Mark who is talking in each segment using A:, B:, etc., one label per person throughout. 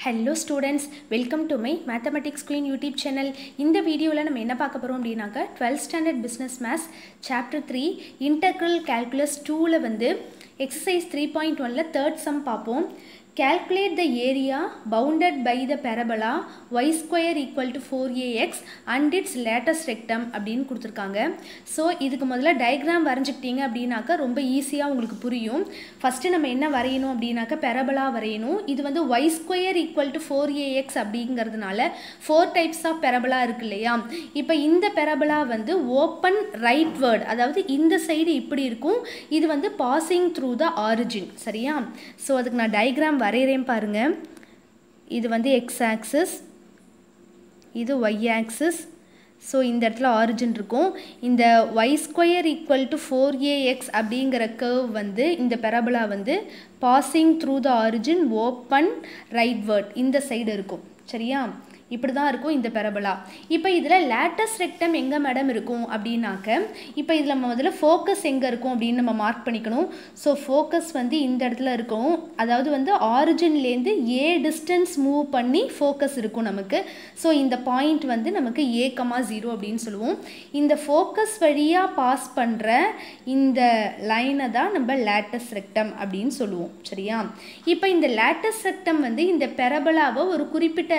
A: hello students welcome to my mathematics queen YouTube channel இந்த வீடியோவில் நம்ம என்ன பார்க்க போகிறோம் அப்படின்னாக்கா twelfth standard business maths chapter three integral calculus டூவில் வந்து எக்ஸசைஸ் த்ரீ பாயிண்ட் ஒனில் தேர்ட் சம் பார்ப்போம் calculate the area bounded by the parabola y square equal to 4ax and its latest rectum அப்படின்னு கொடுத்துருக்காங்க ஸோ இதுக்கு முதல்ல டயக்ராம் வரைஞ்சிக்கிட்டீங்க அப்படின்னாக்கா ரொம்ப ஈஸியாக உங்களுக்கு புரியும் ஃபஸ்ட்டு நம்ம என்ன வரையணும் அப்படின்னாக்கா பெரபலா வரையணும் இது வந்து y square equal to four A X அப்படிங்கிறதுனால ஃபோர் டைப்ஸ் ஆஃப் பெரபலா இருக்கு இல்லையா இப்போ இந்த பெரபலா வந்து ஓப்பன் ரைட் வேர்ட் அதாவது இந்த சைடு இப்படி இருக்கும் இது வந்து பாசிங் த்ரூ த ஆரிஜின் சரியா ஸோ அதுக்கு நான் டயக்ராம் வரைகிறேன் பாருங்க இது வந்து எக்ஸ் ஆக்சிஸ் இது ஒய் ஆக்சிஸ் ஸோ இந்த இடத்துல ஆரிஜின் இருக்கும் இந்த Y square equal to four A X அப்படிங்கிற கர்வ் வந்து இந்த பெரபலா வந்து passing through the origin open rightward இந்த சைடு இருக்கும் சரியா இப்படி தான் இருக்கும் இந்த பெரபலா இப்போ இதில் லேட்டஸ்ட் ரெக்டம் எங்கே மேடம் இருக்கும் அப்படின்னாக்க இப்போ இதில் நம்ம முதல்ல ஃபோக்கஸ் எங்கே இருக்கும் அப்படின்னு நம்ம மார்க் பண்ணிக்கணும் ஸோ ஃபோக்கஸ் வந்து இந்த இடத்துல இருக்கும் அதாவது வந்து ஆரிஜின்லேருந்து ஏ டிஸ்டன்ஸ் மூவ் பண்ணி ஃபோக்கஸ் இருக்கும் நமக்கு ஸோ இந்த பாயிண்ட் வந்து நமக்கு ஏ கமா ஜீரோ அப்படின்னு சொல்லுவோம் இந்த ஃபோக்கஸ் வழியாக பாஸ் பண்ணுற இந்த லைனை தான் நம்ம லேட்டஸ்ட் ரெக்டம் அப்படின்னு சொல்லுவோம் சரியா இப்போ இந்த லேட்டஸ்ட் ரெக்டம் வந்து இந்த பெரபலாவை ஒரு குறிப்பிட்ட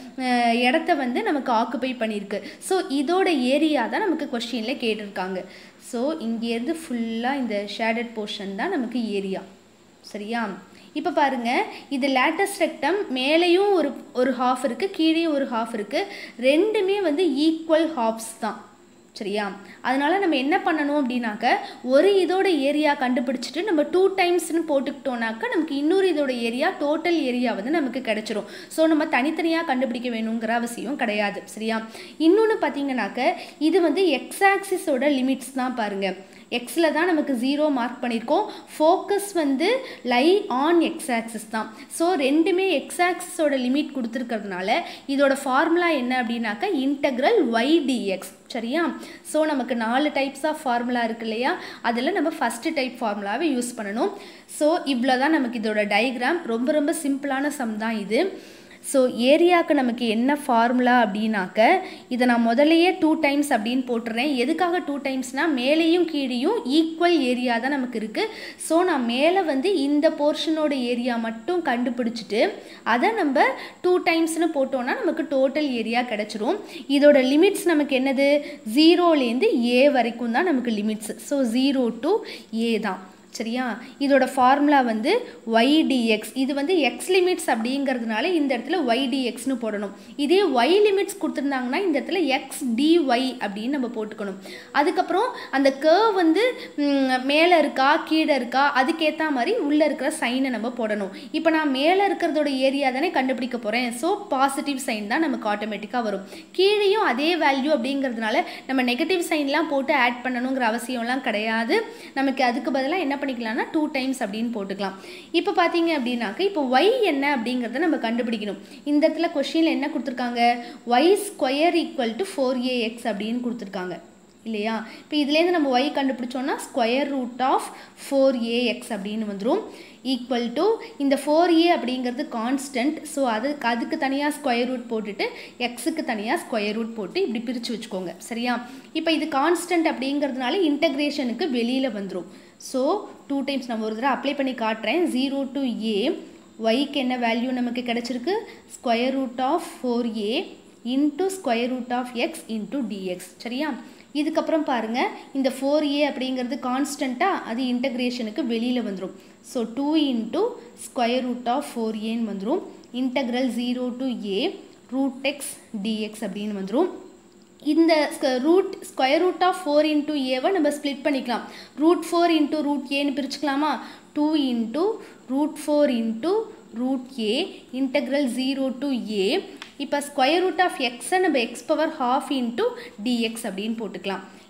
A: இடத்த வந்து நமக்கு ஆக்குபை பண்ணியிருக்கு ஸோ இதோட ஏரியா தான் நமக்கு கொஸ்டினில் கேட்டிருக்காங்க ஸோ இங்கேருந்து ஃபுல்லாக இந்த ஷேடட் போர்ஷன் தான் நமக்கு ஏரியா சரியா இப்போ பாருங்கள் இது லேட்டஸ்ட் ரெக்டம் மேலேயும் ஒரு ஒரு ஹாஃப் இருக்குது கீழேயும் ஒரு ஹாஃப் இருக்குது ரெண்டுமே வந்து ஈக்குவல் ஹாஃப்ஸ் தான் சரியா அதனால் நம்ம என்ன பண்ணணும் அப்படின்னாக்க ஒரு இதோட ஏரியா கண்டுபிடிச்சிட்டு நம்ம டூ டைம்ஸ்னு போட்டுக்கிட்டோம்னாக்கா நமக்கு இன்னொரு இதோட ஏரியா டோட்டல் ஏரியா வந்து நமக்கு கிடைச்சிரும் ஸோ நம்ம தனித்தனியாக கண்டுபிடிக்க வேணுங்கிற அவசியம் கிடையாது சரியா இன்னொன்று பார்த்தீங்கன்னாக்க இது வந்து எக்ஸ் ஆக்சிஸோட லிமிட்ஸ் தான் பாருங்கள் எக்ஸில் தான் நமக்கு ஜீரோ மார்க் பண்ணியிருக்கோம் ஃபோக்கஸ் வந்து லை ஆன் எக்ஸ் ஆக்சிஸ் தான் ஸோ ரெண்டுமே எக்ஸ் ஆக்சிஸோட லிமிட் கொடுத்துருக்கிறதுனால இதோட ஃபார்முலா என்ன அப்படின்னாக்கா இன்டெக்ரல் ஒய் டிஎக்ஸ் சரியா ஸோ நமக்கு நாலு டைப்ஸ் ஆஃப் ஃபார்முலா இருக்கு இல்லையா அதில் நம்ம ஃபஸ்ட்டு டைப் ஃபார்முலாவை யூஸ் பண்ணணும் ஸோ இவ்வளோ தான் நமக்கு இதோட டயக்ராம் ரொம்ப ரொம்ப சிம்பிளான சம் தான் இது ஸோ ஏரியாவுக்கு நமக்கு என்ன ஃபார்முலா அப்படின்னாக்க இதை நான் முதலையே டூ டைம்ஸ் அப்படின்னு போட்டுறேன் எதுக்காக டூ டைம்ஸ்னால் மேலேயும் கீழேயும் ஈக்குவல் ஏரியா தான் நமக்கு இருக்குது ஸோ நான் மேலே வந்து இந்த போர்ஷனோட ஏரியா மட்டும் கண்டுபிடிச்சிட்டு அதை நம்ம டூ டைம்ஸ்னு போட்டோன்னா நமக்கு டோட்டல் ஏரியா கிடச்சிரும் இதோட லிமிட்ஸ் நமக்கு என்னது ஜீரோலேருந்து ஏ வரைக்கும் தான் நமக்கு limits so zero to A தான் சரியா இதோட ஃபார்முலா வந்து ஒய் டிஎக்ஸ் இது வந்து எக்ஸ் லிமிட்ஸ் அப்படிங்கிறதுனால இந்த இடத்துல ஒய் டிஎக்ஸ்னு போடணும் இதே ஒய் லிமிட்ஸ் கொடுத்துருந்தாங்கன்னா இந்த இடத்துல எக்ஸ் டிஒய் அப்படின்னு நம்ம போட்டுக்கணும் அதுக்கப்புறம் அந்த கேர்வ் வந்து மேலே இருக்கா கீழே இருக்கா அதுக்கேற்ற மாதிரி உள்ளே இருக்கிற சைனை நம்ம போடணும் இப்போ நான் மேலே இருக்கிறதோட ஏரியா தானே கண்டுபிடிக்க போகிறேன் ஸோ பாசிட்டிவ் சைன் தான் நமக்கு ஆட்டோமேட்டிக்காக வரும் கீழேயும் அதே வேல்யூ அப்படிங்கிறதுனால நம்ம நெகட்டிவ் சைன்லாம் போட்டு ஆட் பண்ணணுங்கிற அவசியம்லாம் கிடையாது நமக்கு அதுக்கு பதிலாக என்ன பண்ணிக்கலாம்னா டூ டைம்ஸ் அப்படின்னு போட்டுக்கலாம் இப்போ பார்த்தீங்க அப்படின்னாக்க இப்போ ஒய் என்ன அப்படிங்கிறத நம்ம கண்டுபிடிக்கணும் இந்த இடத்துல கொஷினில் என்ன கொடுத்துருக்காங்க Y square equal to four A X அப்படின்னு கொடுத்துருக்காங்க இல்லையா இப்போ இதுலேருந்து நம்ம ஒய் கண்டுபிடிச்சோன்னா square root of four A X அப்படின்னு வந்துடும் ஈக்குவல் டு இந்த ஃபோர் ஏ அப்படிங்கிறது கான்ஸ்டன்ட் ஸோ அது அதுக்கு தனியாக ஸ்கொயர் ரூட் போட்டுட்டு எக்ஸுக்கு தனியாக ஸ்கொயர் ரூட் போட்டு இப்படி பிரித்து வச்சுக்கோங்க சரியா இப்போ இது கான்ஸ்டன்ட் அப்படிங்கிறதுனால இன்டகிரேஷனுக்கு வெளியில் வந்துடும் ஸோ டூ டைம்ஸ் நம்ம ஒரு தடவை அப்ளை பண்ணி காட்டுறேன் ஜீரோ டு ஏ ஒய்க்கு என்ன வேல்யூ நமக்கு கிடச்சிருக்கு square root of four A into square root of X into D X சரியா இதுக்கப்புறம் பாருங்கள் இந்த ஃபோர் ஏ அப்படிங்கிறது கான்ஸ்டண்ட்டாக அது இன்டகிரேஷனுக்கு வெளியில் வந்துடும் so two into square root of four ஏன்னு வந்துடும் integral zero to A root X D X அப்படின்னு வந்துடும் இந்த root square root of four into ஏவை நம்ம ஸ்ப்ளிட் பண்ணிக்கலாம் ரூட் ஃபோர் இன்ட்டு ரூட் ஏன்னு பிரிச்சுக்கலாமா two into root four into root A integral zero to A இப்போ ஸ்கொயர் ரூட் ஆஃப் எக்ஸை நம்ம X power half into D X அப்படின்னு போட்டுக்கலாம்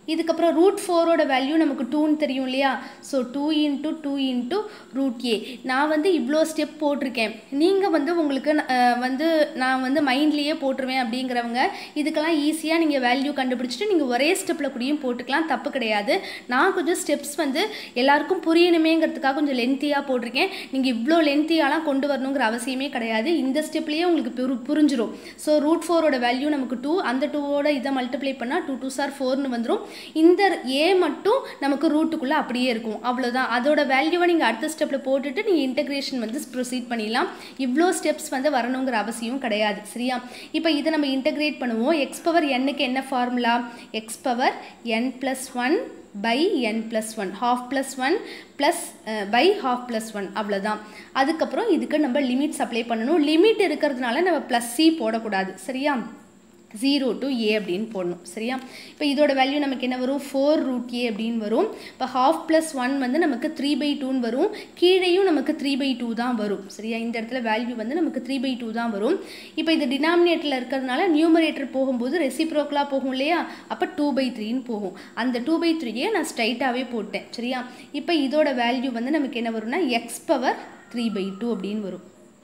A: இதுக்கப்புறம் ரூட் ஃபோரோட வேல்யூ நமக்கு டூன்னு தெரியும் இல்லையா so two into two into root A நான் வந்து இவ்வளோ ஸ்டெப் போட்டிருக்கேன் நீங்கள் வந்து உங்களுக்கு அஹ், வந்து நான் வந்து மைண்ட்லேயே போட்டுருவேன் அப்படிங்கிறவங்க இதுக்கெல்லாம் ஈஸியாக நீங்கள் வேல்யூ கண்டுபிடிச்சிட்டு நீங்கள் ஒரே ஸ்டெப்பில் கூடயும் போட்டுக்கலாம் தப்பு கிடையாது நான் கொஞ்சம் ஸ்டெப்ஸ் வந்து எல்லாருக்கும் புரியணுமேங்கிறதுக்காக கொஞ்சம் லென்த்தியாக போட்டிருக்கேன் நீங்கள் இவ்வளோ லென்த்தியாலாம் கொண்டு வரணுங்கிற அவசியமே கிடையாது இந்த ஸ்டெப்லேயே உங்களுக்கு புரு புரிஞ்சிரும் ஸோ ரூட் ஃபோரோட வேல்யூ நமக்கு டூ அந்த டூவோட இதை மல்டிப்ளை பண்ணால் டூ டூ சார் ஃபோர்னு வந்துடும் இந்த ஏ மட்டும் நமக்கு ரூட்டுக்குள்ளே அப்படியே இருக்கும் அவ்வளோதான் அதோட வேல்யூவை நீங்கள் அடுத்த ஸ்டெப்பில் போட்டுட்டு நீங்கள் இன்டகிரேஷன் வந்து ப்ரொசீட் பண்ணிடலாம் இவ்வளோ ஸ்டெப்ஸ் வந்து வரணுங்கிற அவசியம் கிடையாது சரியா இப்போ இதை நம்ம இன்டகிரேட் பண்ணுவோம் எக்ஸ் பவர் என்னுக்கு என்ன formula X power N plus one by N plus one half plus one plus by half plus one அவ்வளோதான் அதுக்கப்புறம் இதுக்கு நம்ம லிமிட்ஸ் அப்ளை பண்ணணும் லிமிட் இருக்கிறதுனால நம்ம ப்ளஸ் சி போடக்கூடாது சரியா ஜீரோ டு ஏ அப்படின்னு போடணும் சரியா இப்போ இதோட வேல்யூ நமக்கு என்ன வரும் ஃபோர் ரூட் ஏ அப்படின்னு வரும் இப்போ ஹாஃப் ப்ளஸ் ஒன் வந்து நமக்கு த்ரீ பை டூன்னு வரும் கீழேயும் நமக்கு த்ரீ பை டூ தான் வரும் சரியா இந்த இடத்துல வேல்யூ வந்து நமக்கு த்ரீ பை டூ தான் வரும் இப்போ இது டினாமினேட்டரில் இருக்கிறதுனால நியூமரேட்டர் போகும்போது ரெசிப்ரோக்கலாக போகும் இல்லையா அப்போ டூ பை த்ரீன்னு போகும் அந்த டூ பை த்ரீயே நான் ஸ்ட்ரைட்டாகவே போட்டேன் சரியா இப்போ இதோட வேல்யூ வந்து நமக்கு என்ன வரும்னா X power three by two அப்படின்னு வரும்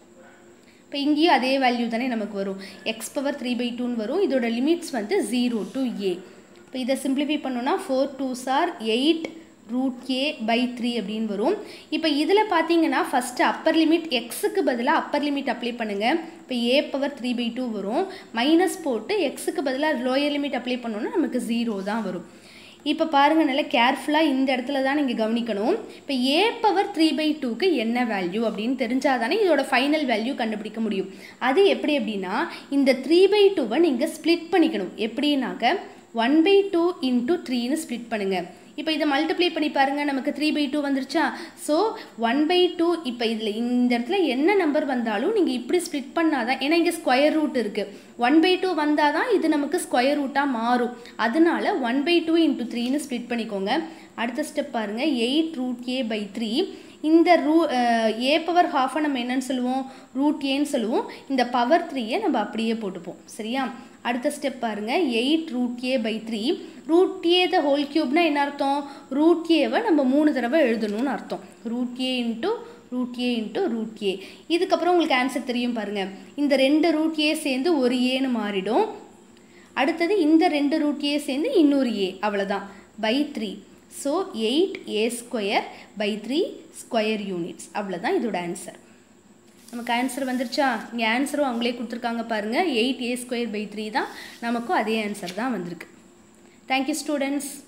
A: இப்போ இங்கேயும் அதே வேல்யூ தானே நமக்கு வரும் எக்ஸ் பவர் த்ரீ பை டூன்னு வரும் இதோட லிமிட்ஸ் வந்து ஜீரோ டு ஏ இப்போ இதை சிம்பிளிஃபை பண்ணோன்னா four twos are eight root A by three அப்படின்னு வரும் இப்போ இதில் பார்த்தீங்கன்னா ஃபஸ்ட்டு அப்பர் லிமிட் எக்ஸுக்கு பதிலாக அப்பர் லிமிட் அப்ளை பண்ணுங்கள் இப்போ A power three by two வரும் மைனஸ் போட்டு எக்ஸுக்கு பதிலாக லோயர் லிமிட் அப்ளை பண்ணோன்னா நமக்கு ஜீரோ தான் வரும் இப்போ பாருங்கள் நல்லா கேர்ஃபுல்லாக இந்த இடத்துல தான் நீங்கள் கவனிக்கணும் இப்போ ஏ பவர் த்ரீ பை டூக்கு என்ன வேல்யூ அப்படின்னு தெரிஞ்சால் தானே இதோட ஃபைனல் வேல்யூ கண்டுபிடிக்க முடியும் அது எப்படி அப்படின்னா இந்த த்ரீ பை டூவை நீங்கள் ஸ்ப்ளிட் பண்ணிக்கணும் எப்படின்னாக்க ஒன் பை டூ இன்ட்டு த்ரீன்னு ஸ்ப்ளிட் பண்ணுங்கள் இப்போ இதை மல்டிப்ளை பண்ணி பாருங்கள் நமக்கு த்ரீ பை டூ வந்துருச்சா ஸோ ஒன் பை டூ இப்போ இதில் இந்த இடத்துல என்ன நம்பர் வந்தாலும் நீங்கள் இப்படி ஸ்ப்ளிட் பண்ணாதான் ஏன்னா இங்கே ஸ்கொயர் ரூட் இருக்குது ஒன் பை டூ வந்தால் தான் இது நமக்கு ஸ்கொயர் ரூட்டாக மாறும் அதனால ஒன் பை டூ இன்ட்டு த்ரீன்னு ஸ்ப்ளிட் பண்ணிக்கோங்க அடுத்த ஸ்டெப் பாருங்கள் eight root A by three இந்த ரூ ஏ பவர் ஹாஃபை நம்ம என்னன்னு சொல்லுவோம் ரூட் ஏன்னு சொல்லுவோம் இந்த பவர் த்ரீயை நம்ம அப்படியே போட்டுப்போம் சரியா அடுத்த ஸ்டெப் பாருங்கள் eight root A by three root A the whole கியூப்னா என்ன அர்த்தம் ரூட் ஏவை நம்ம மூணு தடவை எழுதணும்னு அர்த்தம் root A into root A into root A இதுக்கப்புறம் உங்களுக்கு ஆன்சர் தெரியும் பாருங்கள் இந்த ரெண்டு ரூட் ஏ சேர்ந்து ஒரு ஏன்னு மாறிடும் அடுத்தது இந்த ரெண்டு ரூட் ஏ சேர்ந்து இன்னொரு ஏ அவ்வளோதான் by three so eight A square by three square units அவ்வளோதான் இதோட ஆன்சர் நமக்கு ஆன்சர் வந்துருச்சா இங்கே ஆன்சரும் அவங்களே கொடுத்துருக்காங்க பாருங்கள் eight A square by three தான் நமக்கும் அதே ஆன்சர் தான் வந்திருக்கு தேங்க்யூ ஸ்டூடெண்ட்ஸ்